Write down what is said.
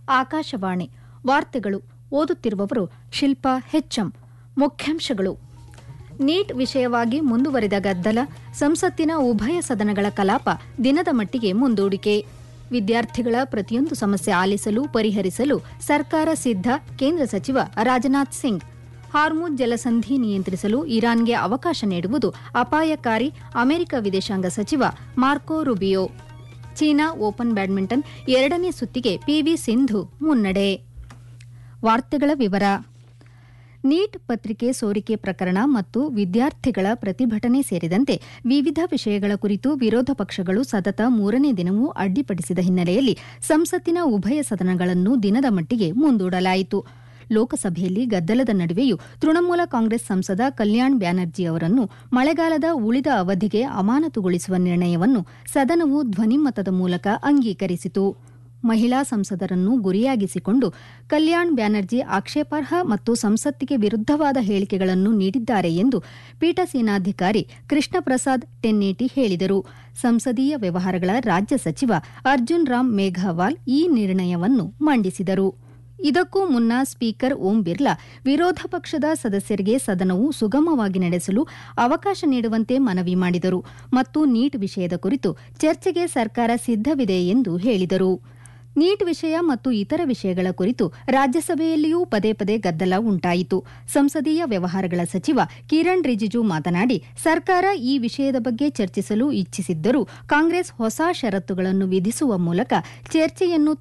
ಆಕಾಶವಾಣಿ ವಾರ್ತೆಗಳು ಓದುತ್ತಿರುವವರು ಶಿಲ್ಪಾ ಹೆಚ್ಎಂ ಮುಖ್ಯಾಂಶಗಳು ನೀಟ್ ವಿಷಯವಾಗಿ ಮುಂದುವರಿದ ಗದ್ದಲ ಸಂಸತ್ತಿನ ಉಭಯ ಸದನಗಳ ಕಲಾಪ ದಿನದ ಮಟ್ಟಿಗೆ ಮುಂದೂಡಿಕೆ ವಿದ್ಯಾರ್ಥಿಗಳ ಪ್ರತಿಯೊಂದು ಸಮಸ್ಯೆ ಆಲಿಸಲು ಪರಿಹರಿಸಲು ಸರ್ಕಾರ ಸಿದ್ಧ ಕೇಂದ್ರ ಸಚಿವ ರಾಜನಾಥ್ ಸಿಂಗ್ ಹಾರ್ಮುಜ್ ಜಲಸಂಧಿ ನಿಯಂತ್ರಿಸಲು ಇರಾನ್ಗೆ ಅವಕಾಶ ನೀಡುವುದು ಅಪಾಯಕಾರಿ ಅಮೆರಿಕ ವಿದೇಶಾಂಗ ಸಚಿವ Marco Rubio China open badminton ಎರಡನೇ ಸುತ್ತಿಗೆ ಪಿವಿ ಸಿಂಧು ಮುನ್ನಡೆ ವಾರ್ತೆಗಳ ವಿವರ ನೀಟ್ ಪತ್ರಿಕೆ ಸೋರಿಕೆ ಪ್ರಕರಣ ಮತ್ತು ವಿದ್ಯಾರ್ಥಿಗಳ ಪ್ರತಿಭಟನೆ ಸೇರಿದಂತೆ ವಿವಿಧ ವಿಷಯಗಳ ಕುರಿತು ವಿರೋಧ ಪಕ್ಷಗಳು ಸತತ ಮೂರನೇ ದಿನವೂ ಅಡ್ಡಿಪಡಿಸಿದ ಹಿನ್ನೆಲೆಯಲ್ಲಿ ಸಂಸತ್ತಿನ ಉಭಯ ಸದನಗಳನ್ನು ದಿನದ ಮಟ್ಟಿಗೆ ಮುಂದೂಡಲಾಯಿತು ಲೋಕಸಭೆಯಲ್ಲಿ ಗದ್ದಲದ ನಡುವೆಯೂ ತೃಣಮೂಲ ಕಾಂಗ್ರೆಸ್ ಸಂಸದ ಕಲ್ಯಾಣ್ ಬ್ಯಾನರ್ಜಿ ಅವರನ್ನು ಮಳೆಗಾಲದ ಉಳಿದ ಅವಧಿಗೆ ಅಮಾನತುಗೊಳಿಸುವ ನಿರ್ಣಯವನ್ನು ಸದನವು ಧ್ವನಿಮತದ ಮೂಲಕ ಅಂಗೀಕರಿಸಿತು ಮಹಿಳಾ ಸಂಸದರನ್ನು ಗುರಿಯಾಗಿಸಿಕೊಂಡು ಕಲ್ಯಾಣ್ ಬ್ಯಾನರ್ಜಿ ಆಕ್ಷೇಪಾರ್ಹ ಮತ್ತು ಸಂಸತ್ತಿಗೆ ವಿರುದ್ದವಾದ ಹೇಳಿಕೆಗಳನ್ನು ನೀಡಿದ್ದಾರೆ ಎಂದು ಪೀಠಸೇನಾಧಿಕಾರಿ ಕೃಷ್ಣ ಪ್ರಸಾದ್ ಟೆನ್ನೇಟಿ ಹೇಳಿದರು ಸಂಸದೀಯ ವ್ಯವಹಾರಗಳ ರಾಜ್ಯ ಸಚಿವ ಅರ್ಜುನ್ ರಾಮ್ ಮೇಘವಾಲ್ ಈ ನಿರ್ಣಯವನ್ನು ಮಂಡಿಸಿದರು ಇದಕ್ಕೂ ಮುನ್ನ ಸ್ಪೀಕರ್ ಓಂ ಬಿರ್ಲಾ ವಿರೋಧ ಪಕ್ಷದ ಸದಸ್ಯರಿಗೆ ಸದನವು ಸುಗಮವಾಗಿ ನಡೆಸಲು ಅವಕಾಶ ನೀಡುವಂತೆ ಮನವಿ ಮಾಡಿದರು ಮತ್ತು ನೀಟ್ ವಿಷಯದ ಕುರಿತು ಚರ್ಚೆಗೆ ಸರ್ಕಾರ ಸಿದ್ದವಿದೆ ಎಂದು ಹೇಳಿದರು ನೀಟ್ ವಿಷಯ ಮತ್ತು ಇತರ ವಿಷಯಗಳ ಕುರಿತು ರಾಜ್ಯಸಭೆಯಲ್ಲಿಯೂ ಪದೇ ಪದೇ ಗದ್ದಲ ಉಂಟಾಯಿತು ಸಂಸದೀಯ ವ್ಯವಹಾರಗಳ ಸಚಿವ ಕಿರಣ್ ರಿಜಿಜು ಮಾತನಾಡಿ ಸರ್ಕಾರ ಈ ವಿಷಯದ ಬಗ್ಗೆ ಚರ್ಚಿಸಲು ಇಚ್ಛಿಸಿದ್ದರೂ ಕಾಂಗ್ರೆಸ್ ಹೊಸ ಷರತ್ತುಗಳನ್ನು ವಿಧಿಸುವ ಮೂಲಕ ಚರ್ಚೆಯನ್ನು